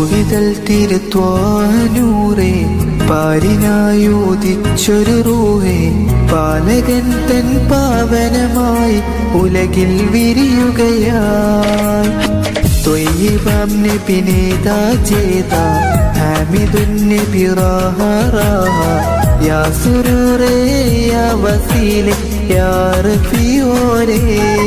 പൂവിതൽ തിരുത്വാനൂറേ പാരിനായോദിച്ചൊരു റൂഹേ പാലകൻ തൻ പാവനമായി ഉലകിൽ വിരിയുകയായി തൊയ്യബാം നബിനേതാ ജേത ഹാമിദുൻ നബി റാഹ റാഹ യാ സുരൂറേ യാ വസീലെ യാ റഫിയോരേ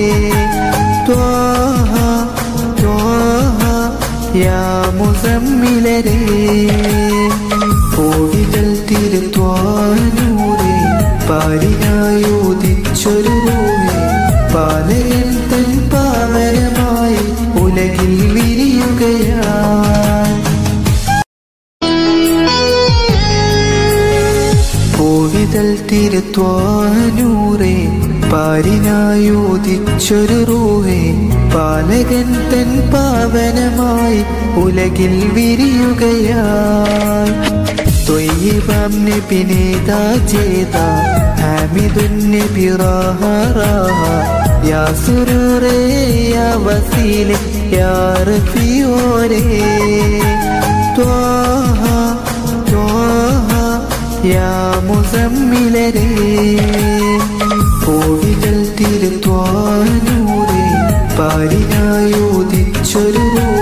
ത്വാഹ ത്വാഹ യാ മുസമ്മിലരേ കോവിതൽ തിരുത്വാനൂരേ പാരിനായോദിച്ചൊരു റൂഹേ പാലയൻ തൻ പാവനമായി ഉലകിൽ വിരിയുകയായി കോവിതൽ തിരുത്വാനൂറേ പാരിനായോദിച്ചൊരു റൂഹേ പാലകൻ തൻ പാവനമായി ഉലകിൽ വിരിയുകയായി തൊയ്യബാം നബിനേതാ ജേത ഹാമിദുൻ നബി റാഹ റാഹ യാ സുരൂറേ യാ വസീലെ യാ റഫിയോരേ ത്വാഹ ത്വാഹ യാ മുസമ്മിലരേ കോവിതൽ തിരുത്വാനൂരേ പാരിനായോദിച്ചൊരു